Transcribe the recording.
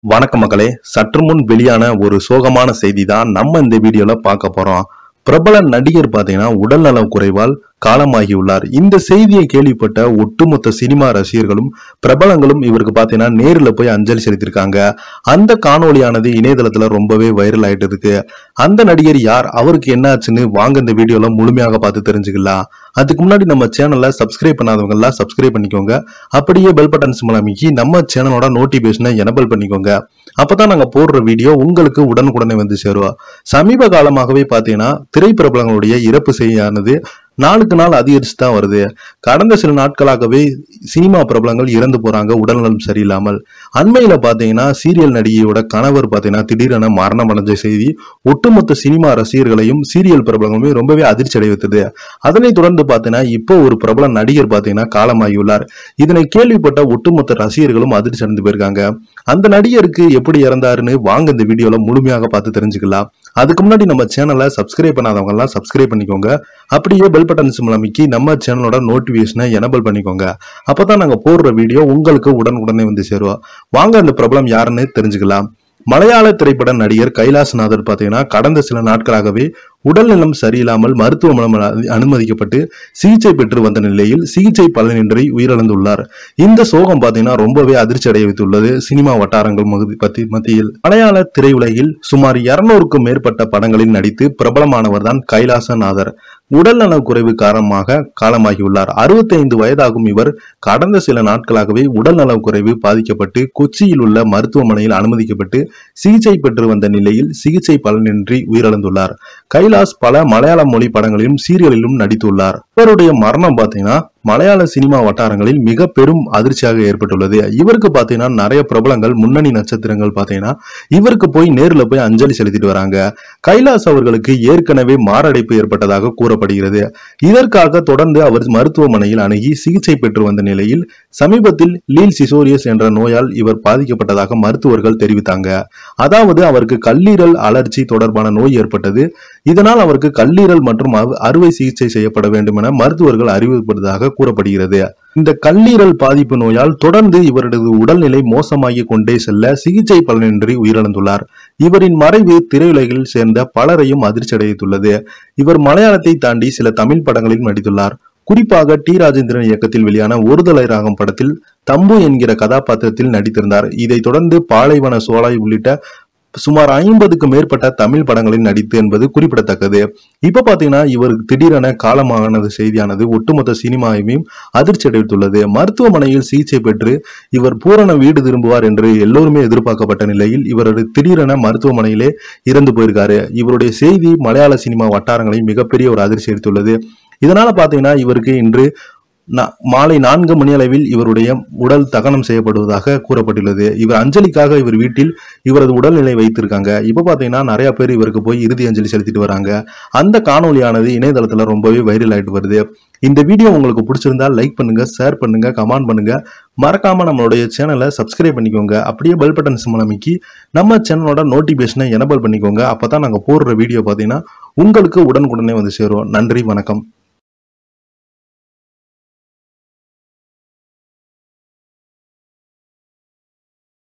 வணக்கம் மக்களே சற்று முன் வெளியான ஒரு சோகமான செய்தி தான் நம்ம இந்த வீடியோல பார்க்க போறோம் பிரபல நடிகர் பாத்தீங்கன்னா உடல்நலம் குறைவால் காலமாகியுள்ளார் இந்த செய்தியை கேள்விப்பட்ட ஒட்டுமொத்த சினிமா ரசிகர்களும் பிரபலங்களும் இவருக்கு பாத்தீங்கன்னா நேரில் போய் அஞ்சலி செலுத்தியிருக்காங்க அந்த காணொளியானது இணையதளத்துல ரொம்பவே வைரல் ஆயிட்டு இருக்கு அந்த நடிகர் யார் அவருக்கு என்ன ஆச்சுன்னு வாங்க இந்த வீடியோல முழுமையாக பார்த்து தெரிஞ்சுக்கலாம் அதுக்கு முன்னாடி நம்ம சேனலை சப்ஸ்கிரைப் பண்ணாதவங்க எல்லாம் சப்ஸ்கிரைப் பண்ணிக்கோங்க அப்படியே பெல் பட்டன் சிம்பிள் அமைக்கி நம்ம சேனலோட நோட்டிபிகேஷனை எனபிள் பண்ணிக்கோங்க அப்பதான் நாங்க போடுற வீடியோ உங்களுக்கு உடனுக்குடனே வந்து சேருவோம் சமீப காலமாகவே பாத்தீங்கன்னா திரைப்பிரபலங்களுடைய இறப்பு செய்தியானது நாளுக்கு நாள் அதிகரிச்சு தான் வருது கடந்த சில நாட்களாகவே சினிமா பிரபலங்கள் இறந்து போறாங்க உடல்நலம் சரியில்லாமல் அண்மையில பாத்தீங்கன்னா சீரியல் நடிகையோட கணவர் பாத்தீங்கன்னா திடீரென மரணம் அடைஞ்ச செய்தி ஒட்டுமொத்த சினிமா ரசிகர்களையும் சீரியல் பிரபலங்களுமே ரொம்பவே அதிர்ச்சி அடைய வைத்தது அதனைத் தொடர்ந்து பாத்தீங்கன்னா இப்போ ஒரு பிரபல நடிகர் பாத்தீங்கன்னா காலமாகியுள்ளார் இதனை கேள்விப்பட்ட ஒட்டுமொத்த ரசிகர்களும் அதிர்ச்சி அடைந்து போயிருக்காங்க அந்த நடிகருக்கு எப்படி இறந்தாருன்னு வாங்க இந்த வீடியோல முழுமையாக பார்த்து தெரிஞ்சுக்கலாம் அதுக்கு முன்னாடி நம்ம சேனலை சப்ஸ்கிரைப் பண்ணாதவங்க எல்லாம் சப்ஸ்கிரைப் பண்ணிக்கோங்க அப்படியே பெல் பட்டன் சிம்பிள் அமைக்கி நம்ம சேனலோட நோட்டிபிகேஷனை எனபிள் பண்ணிக்கோங்க அப்பதான் நாங்க போடுற வீடியோ உங்களுக்கு உடனுக்குடனே வந்து சேருவோம் வாங்க அந்த பிரபலம் யாருன்னு தெரிஞ்சுக்கலாம் மலையாள திரைப்பட நடிகர் கைலாசநாதர் பாத்தீங்கன்னா கடந்த சில நாட்களாகவே உடல்நலம் சரியில்லாமல் மருத்துவமனை அனுமதிக்கப்பட்டு சிகிச்சை பெற்று வந்த நிலையில் சிகிச்சை பலனின்றி உயிரிழந்துள்ளார் இந்த சோகம் பாத்தீங்கன்னா ரொம்பவே அதிர்ச்சி அடைய வைத்துள்ளது சினிமா வட்டாரங்கள் மகுதி- பத்தி மத்தியில் மலையாள திரையுலகில் சுமார் இருநூறுக்கும் மேற்பட்ட படங்களில் நடித்து பிரபலமானவர் தான் கைலாசநாதர் உடல்நலக் குறைவு காரணமாக காலமாகியுள்ளார் 65 வயதாகும் இவர் கடந்த சில நாட்களாகவே உடல்நலக் குறைவு பாதிக்கப்பட்டு கொச்சியில் உள்ள மருத்துவமனையில் அனுமதிக்கப்பட்டு சிகிச்சை பெற்று வந்த நிலையில் சிகிச்சை பலனின்றி உயிரிழந்துள்ளார் கைலாஸ் பல மலையாள மொழி படங்களிலும் சீரியலிலும் நடித்துள்ளார் இவருடைய மரணம் பாத்தீங்கன்னா மலையாள சினிமா வட்டாரங்களில் மிக பெரும் அதிர்ச்சியாக ஏற்பட்டுள்ளது இவருக்கு பாத்தீங்கன்னா நிறைய பிரபலங்கள் முன்னணி நட்சத்திரங்கள் பாத்தீங்கன்னா இவருக்கு போய் நேர்ல போய் அஞ்சலி செலுத்திட்டு வராங்க கைலாஸ் அவர்களுக்கு ஏற்கனவே மாரடைப்பு ஏற்பட்டதாக கூறப்படுகிறது இதற்காக தொடர்ந்து அவர் மருத்துவமனையில் அணுகி சிகிச்சை பெற்று வந்த நிலையில் சமீபத்தில் லீல் சிசோரியஸ் என்ற நோயால் இவர் பாதிக்கப்பட்டதாக மருத்துவர்கள் தெரிவித்தாங்க அதாவது அவருக்கு கல்லீரல் அலர்ஜி தொடர்பான நோய் ஏற்பட்டது இதனால் அவருக்கு கல்லீரல் மற்றும் அவ- அறுவை சிகிச்சை செய்யப்பட வேண்டும் என மருத்துவர்கள் அறிவிப்பதாக கூறப்படுகிறது இந்த கல்லீரல் பாதிப்பு நோயால் தொடர்ந்து இவரது உடல்நிலை மோசமாகிக் கொண்டே செல்ல சிகிச்சை பலனின்றி உயிரிழந்துள்ளார் இவரின் மறைவு திரையுலகில் சேர்ந்த பலரையும் அதிர்ச்சி அடைத்துள்ளது இவர் மலையாளத்தை தாண்டி சில தமிழ் படங்களில் நடித்துள்ளார் குறிப்பாக டி ராஜேந்திரன் இயக்கத்தில் வெளியான ஒருதலை ராகம் படத்தில் தம்பு என்கிற கதாபாத்திரத்தில் நடித்திருந்தார் இதைத் தொடர்ந்து பாலைவன சோலை உள்ளிட்ட சுமார் ஐம்பதுக்கு மேற்பட்ட தமிழ் படங்களில் நடித்து என்பது குறிப்பிடத்தக்கது இப்ப பாத்தீங்கன்னா இவருக்கு திடீரென காலமானது செய்தியானது ஒட்டுமொத்த சினிமாவையும் அதிர்ச்சி அடைத்துள்ளது மருத்துவமனையில் சிகிச்சை பெற்று இவர் பூரண வீடு திரும்புவார் என்று எல்லோருமே எதிர்பார்க்கப்பட்ட நிலையில் இவரது திடீரென மருத்துவமனையிலே இறந்து போயிருக்காரு இவருடைய செய்தி மலையாள சினிமா வட்டாரங்களை மிகப்பெரிய ஒரு அதிர்ச்சி அளித்துள்ளது இதனால பாத்தீங்கன்னா இவருக்கு இன்று நா- மாலை நான்கு மணி அளவில் இவருடைய உடல் தகனம் செய்யப்படுவதாக கூறப்பட்டுள்ளது இவர் அஞ்சலிக்காக இவர் வீட்டில் இவரது உடல்நிலை வைத்திருக்காங்க இப்ப பாத்தீங்கன்னா நிறைய பேர் இவருக்கு போய் இறுதி அஞ்சலி செலுத்திட்டு வராங்க அந்த காணொளியானது இணையதளத்துல ரொம்பவே வைரல் ஆயிட்டு வருது இந்த வீடியோ உங்களுக்கு பிடிச்சிருந்தா லைக் பண்ணுங்க ஷேர் பண்ணுங்க கமெண்ட் பண்ணுங்க மறக்காம நம்மளுடைய சேனலை சப்ஸ்கிரைப் பண்ணிக்கோங்க அப்படியே பெல் பட்டன் சிம்பிள் அமைக்கி நம்ம சேனலோட நோட்டிபிகேஷனை எனபிள் பண்ணிக்கோங்க அப்பதான் நாங்க போடுற வீடியோ பாத்தீங்கன்னா உங்களுக்கு உடனுக்குடனே வந்து சேரும் நன்றி வணக்கம்